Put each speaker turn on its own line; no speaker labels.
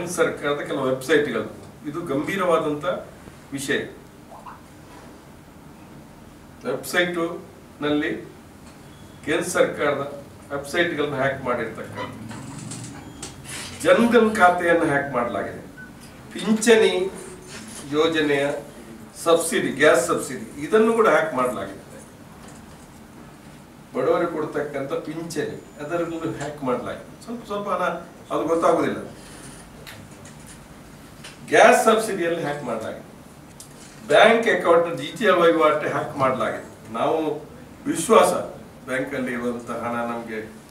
ಕೇಂದ್ರ ಸರ್ಕಾರದ ಕೆಲವು ವೆಬ್ಸೈಟ್ಗಳು ಇದು ಗಂಭೀರವಾದಂಥ ವಿಷಯ ವೆಬ್ಸೈಟು ನಲ್ಲಿ ಕೇಂದ್ರ ಸರ್ಕಾರದ ವೆಬ್ಸೈಟ್ಗಳನ್ನ ಹ್ಯಾಕ್ ಮಾಡಿರ್ತಕ್ಕಂಥ ಜನ್ಧನ್ ಖಾತೆಯನ್ನು ಹ್ಯಾಕ್ ಮಾಡಲಾಗಿದೆ ಪಿಂಚಣಿ ಯೋಜನೆಯ ಸಬ್ಸಿಡಿ ಗ್ಯಾಸ್ ಸಬ್ಸಿಡಿ ಇದನ್ನು ಕೂಡ ಹ್ಯಾಕ್ ಮಾಡಲಾಗಿದೆ ಬಡವರಿಗೆ ಕೊಡ್ತಕ್ಕಂಥ ಪಿಂಚಣಿ ಅದರಲ್ಲೂ ಹ್ಯಾಕ್ ಮಾಡಲಾಗಿದೆ ಸ್ವಲ್ಪ ಸ್ವಲ್ಪ ಹಣ ಅದು ಗೊತ್ತಾಗುದಿಲ್ಲ ಗ್ಯಾಸ್ ಸಬ್ಸಿಡಿಯಲ್ಲಿ ಹ್ಯಾಕ್ ಮಾಡಲಾಗಿದೆ ಬ್ಯಾಂಕ್ ಅಕೌಂಟ್ ಡಿಜಿಟಲ್ ವಹಿವಾಟು ಹ್ಯಾಕ್ ಮಾಡಲಾಗಿದೆ ನಾವು ವಿಶ್ವಾಸ ಬ್ಯಾಂಕಲ್ಲಿ ಇರುವಂತಹ ಹಣ ನಮಗೆ